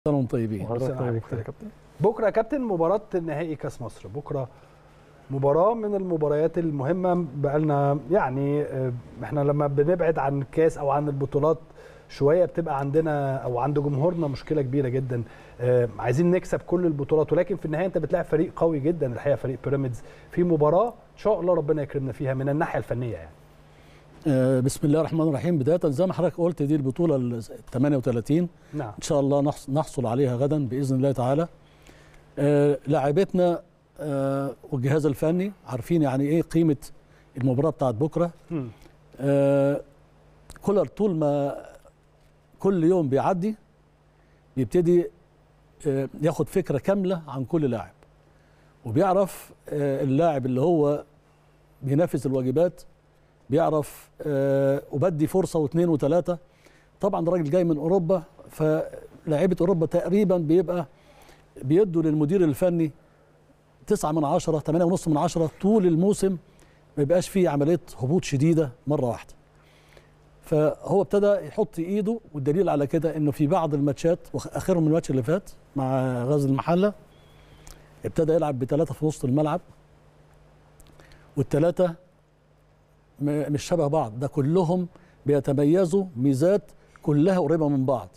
سنه وانتم طيبين وحضرتك سلام طيب عليك. يا كابتن بكره يا كابتن مباراه نهائي كاس مصر بكره مباراه من المباريات المهمه بقالنا يعني آه، احنا لما بنبعد عن الكاس او عن البطولات شويه بتبقى عندنا او عند جمهورنا مشكله كبيره جدا آه، عايزين نكسب كل البطولات ولكن في النهايه انت بتلاعب فريق قوي جدا الحقيقه فريق بيراميدز في مباراه ان شاء الله ربنا يكرمنا فيها من الناحيه الفنيه يعني آه، بسم الله الرحمن الرحيم بدايه زي ما حضرتك قلت دي البطوله ال 38 نعم ان شاء الله نحص- نحصل عليها غدا باذن الله تعالى آه، لاعبتنا آه، والجهاز الفني عارفين يعني ايه قيمه المباراه بتاعت بكره مم. آه، كولر طول ما كل يوم بيعدي بيبتدي آه، ياخد فكره كامله عن كل لاعب وبيعرف آه، اللاعب اللي هو بينفذ الواجبات بيعرف آه، وبدي فرصه واثنين وثلاثه طبعا الراجل جاي من اوروبا فلاعيبه اوروبا تقريبا بيبقى بيدوا للمدير الفني تسعة من عشرة ثمانية ونص من عشرة طول الموسم ما يبقاش فيه عملية هبوط شديدة مرة واحدة فهو ابتدى يحط ايده والدليل على كده انه في بعض الماتشات واخرهم الماتش اللي فات مع غزل المحله ابتدى يلعب بثلاثه في وسط الملعب والثلاثه م- مش شبه بعض ده كلهم بيتميزوا ميزات كلها قريبه من بعض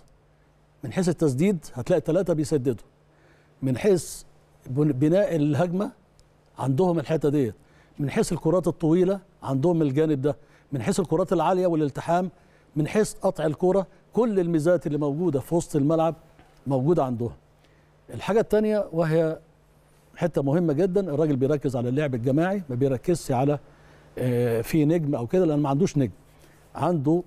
من حيث التسديد هتلاقي الثلاثه بيسددوا من حيث بن- بناء الهجمه عندهم الحته ديت من حيث الكرات الطويله عندهم الجانب ده من حيث الكرات العاليه والالتحام من حيث قطع الكره كل الميزات اللي موجوده في وسط الملعب موجوده عندهم الحاجه الثانيه وهي حته مهمه جدا الراجل بيركز على اللعب الجماعي ما بيركزش على آه، في نجم او كده لان ما عندوش نجم عنده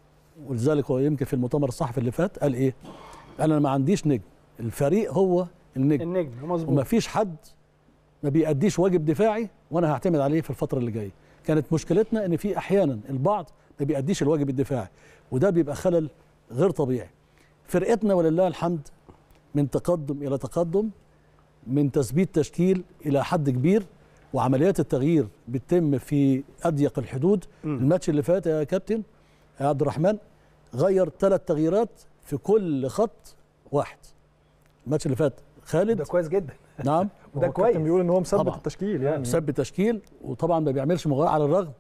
ولذلك هو يمكن في المؤتمر الصحفي اللي فات قال ايه قال انا ما عنديش نجم الفريق هو النجم النجم مظبوط وما فيش حد ما بيأديش واجب دفاعي وانا هعتمد عليه في الفتره اللي جايه كانت مشكلتنا ان في احيانا البعض ما بيأديش الواجب الدفاعي وده بيبقى خلل غير طبيعي فرقتنا ولله الحمد من تقدم الى تقدم من تثبيت تشكيل الى حد كبير وعمليات التغيير بتتم في اضيق الحدود مم. الماتش اللي فات يا كابتن يا عبد الرحمن غير ثلاث تغييرات في كل خط واحد الماتش اللي فات خالد ده كويس جدا نعم وده هو كويس. الكابتن بيقول ان هو مثبت طبعاً. التشكيل يعني سب تشكيل وطبعا ما بيعملش مغايره على الرغم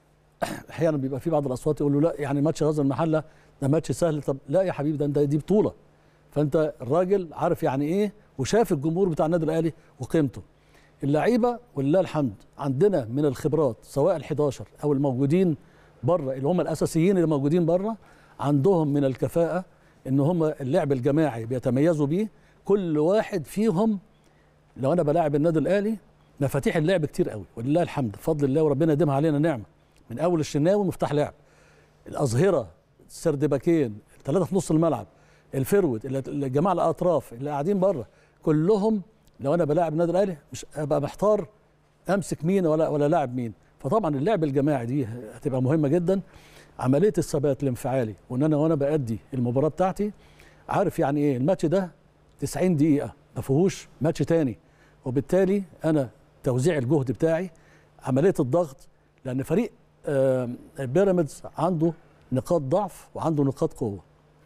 احيانا بيبقى في بعض الاصوات يقول له لا يعني ماتش غزل المحله ده ماتش سهل طب لا يا حبيبي ده انت دي بطوله فانت الراجل عارف يعني ايه وشاف الجمهور بتاع النادي الاهلي وقيمته اللعيبه ولله الحمد عندنا من الخبرات سواء ال11 او الموجودين بره اللي هم الاساسيين اللي موجودين بره عندهم من الكفاءه ان هم اللعب الجماعي بيتميزوا بيه كل واحد فيهم لو انا بلاعب النادي الاهلي مفاتيح اللعب كتير قوي ولله الحمد بفضل الله وربنا يديمها علينا نعمه من اول الشناوي مفتاح لعب الاظهره السردباكين الثلاثه في نص الملعب الفرود اللي- الجماعه الاطراف اللي قاعدين بره كلهم لو انا بلاعب النادي الاهلي مش ابقى محتار امسك مين ولا ولا لاعب مين فطبعا اللعب الجماعي دي هتبقى مهمه جدا عمليه الثبات الانفعالي وان انا وانا بادي المباراه بتاعتي عارف يعني ايه الماتش ده 90 دقيقه ما فيهوش ماتش تاني وبالتالي انا توزيع الجهد بتاعي عمليه الضغط لان فريق آم، بيراميدز عنده نقاط ضعف وعنده نقاط قوه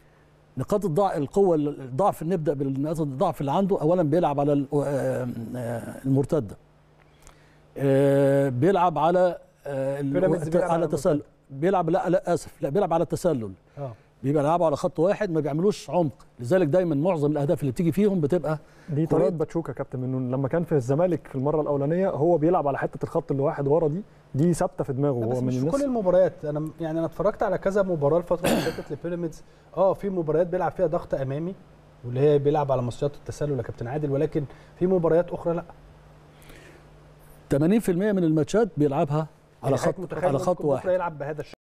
نقاط الضعف القوه الضعف نبدا بالنقاط الضعف اللي عنده اولا بيلعب على ال- آم، آه، المرتده آه، بيلعب على آه، ال- بيراميدز بيلعب على على تسلل بيلعب لا لا اسف لا بيلعب على التسلل اه بيبقى يلعبوا على خط واحد ما بيعملوش عمق لذلك دايما معظم الاهداف اللي بتيجي فيهم بتبقى دي كرات- طريقه باتشوكا يا كابتن انه لما كان في الزمالك في المره الاولانيه هو بيلعب على حته الخط اللي واحد ورا دي دي ثابته في دماغه لا، هو بس من مش في الناس كل المباريات انا يعني انا اتفرجت على كذا مباراه الفتره اللي فاتت لبيراميدز اه في مباريات بيلعب فيها ضغط امامي واللي هي بيلعب على مصيدة التسلل يا كابتن عادل ولكن في مباريات اخرى لا 80% من الماتشات بيلعبها على يعني خط حضرتك متخيل على إن خط ممكن بكرة واحد يلعب بهذا الشكل